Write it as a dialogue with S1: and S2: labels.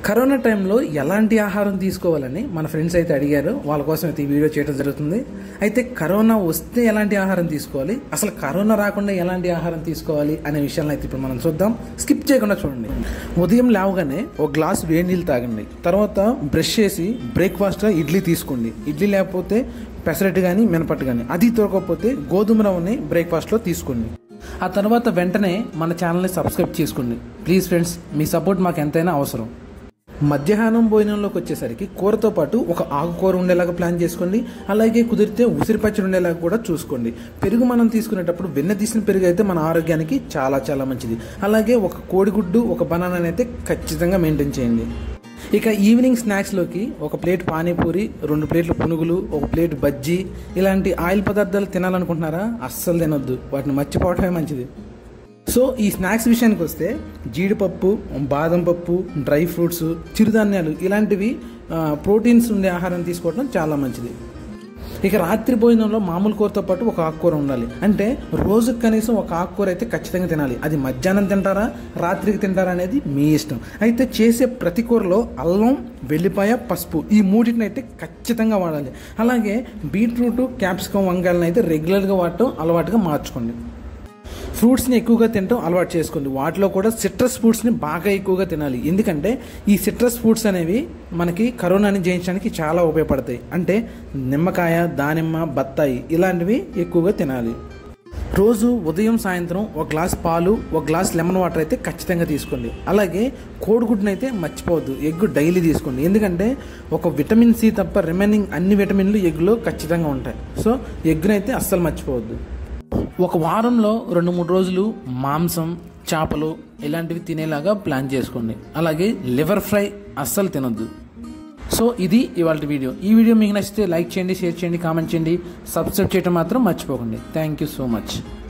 S1: corona టైంలో ఎలాంటి ఆహారం తీసుకోవాలని మన ఫ్రెండ్స్ అయితే అడిగారు వాళ్ళ కోసం అయితే ఈ వీడియో చేయడం జరుగుతుంది అయితే కరోనా వస్తే ఎలాంటి ఆహారం తీసుకోవాలి అసలు కరోనా రాకుండా ఎలాంటి ఆహారం తీసుకోవాలి అనే విషయాలను అయితే ఇప్పుడు మనం చూద్దాం స్కిప్ చేయకుండా చూడండి ఉదయం లేవగానే ఒక గ్లాస్ వేడి నీళ్ళు తాగండి తర్వాత బ్రష్ చేసి బ్రేక్ఫాస్ట్ ఇడ్లీ తీసుకోండి ఇడ్లీ లేకపోతే పెసరట్టు కానీ మినపట్టు కానీ అది దొరకకపోతే గోధుమ రవ్వని బ్రేక్ఫాస్ట్లో తీసుకోండి ఆ తర్వాత వెంటనే మన ఛానల్ని సబ్స్క్రైబ్ చేసుకోండి ప్లీజ్ ఫ్రెండ్స్ మీ సపోర్ట్ మాకు ఎంతైనా అవసరం మధ్యాహ్నం భోజనంలోకి వచ్చేసరికి కూరతో పాటు ఒక ఆకుకూర ఉండేలాగా ప్లాన్ చేసుకోండి అలాగే కుదిరితే ఉసిరి పచ్చడి ఉండేలాగా కూడా చూసుకోండి పెరుగు మనం తీసుకునేటప్పుడు వెన్న తీసిన పెరుగు అయితే మన ఆరోగ్యానికి చాలా చాలా మంచిది అలాగే ఒక కోడిగుడ్డు ఒక బనానాని అయితే ఖచ్చితంగా మెయింటైన్ చేయండి ఇక ఈవినింగ్ స్నాక్స్లోకి ఒక ప్లేట్ పానీపూరి రెండు ప్లేట్లు పునుగులు ఒక ప్లేట్ బజ్జీ ఇలాంటి ఆయిల్ పదార్థాలు తినాలనుకుంటున్నారా అస్సలు తినొద్దు వాటిని మర్చిపోవటమే మంచిది సో ఈ స్నాక్స్ విషయానికి వస్తే జీడిపప్పు బాదం పప్పు డ్రై ఫ్రూట్స్ చిరుధాన్యాలు ఇలాంటివి ఆ, ప్రోటీన్స్ ఉండే ఆహారం తీసుకోవడం చాలా మంచిది ఇక రాత్రి భోజనంలో మామూలు కూరతో పాటు ఒక ఆకుకూర ఉండాలి అంటే రోజుకి కనీసం ఒక ఆకుకూర అయితే ఖచ్చితంగా తినాలి అది మధ్యాహ్నం తింటారా రాత్రికి తింటారా అనేది మీ ఇష్టం అయితే చేసే ప్రతి కూరలో అల్లం వెల్లిపాయ పసుపు ఈ మూడింటిని అయితే ఖచ్చితంగా వాడాలి అలాగే బీట్రూట్ క్యాప్సికం వంకాయలను అయితే రెగ్యులర్గా వాడటం అలవాటుగా మార్చుకోండి ఫ్రూట్స్ని ఎక్కువగా తినడం అలవాటు చేసుకోండి వాటిలో కూడా సిట్రస్ ఫ్రూట్స్ని బాగా ఎక్కువగా తినాలి ఎందుకంటే ఈ సిట్రస్ ఫ్రూట్స్ అనేవి మనకి కరోనాని జయించడానికి చాలా ఉపయోగపడతాయి అంటే నిమ్మకాయ దానిమ్మ బత్తాయి ఇలాంటివి ఎక్కువగా తినాలి రోజు ఉదయం సాయంత్రం ఒక గ్లాస్ పాలు ఒక గ్లాస్ లెమన్ వాటర్ అయితే ఖచ్చితంగా తీసుకోండి అలాగే కోడిగుడ్డును అయితే మర్చిపోవద్దు ఎగ్ డైలీ తీసుకోండి ఎందుకంటే ఒక విటమిన్ సి తప్ప రిమైనింగ్ అన్ని విటమిన్లు ఎగ్లో ఖచ్చితంగా ఉంటాయి సో ఎగ్గునైతే అయితే అస్సలు మర్చిపోవద్దు ఒక వారంలో రెండు మూడు రోజులు మాంసం చేపలు ఇలాంటివి తినేలాగా ప్లాన్ చేసుకోండి అలాగే లివర్ ఫ్రై అస్సలు తినొద్దు సో ఇది ఇవాళ వీడియో ఈ వీడియో మీకు నచ్చితే లైక్ చేయండి షేర్ చేయండి కామెంట్ చేయండి సబ్స్క్రైబ్ చేయడం మాత్రం మర్చిపోకండి థ్యాంక్ యూ సో మచ్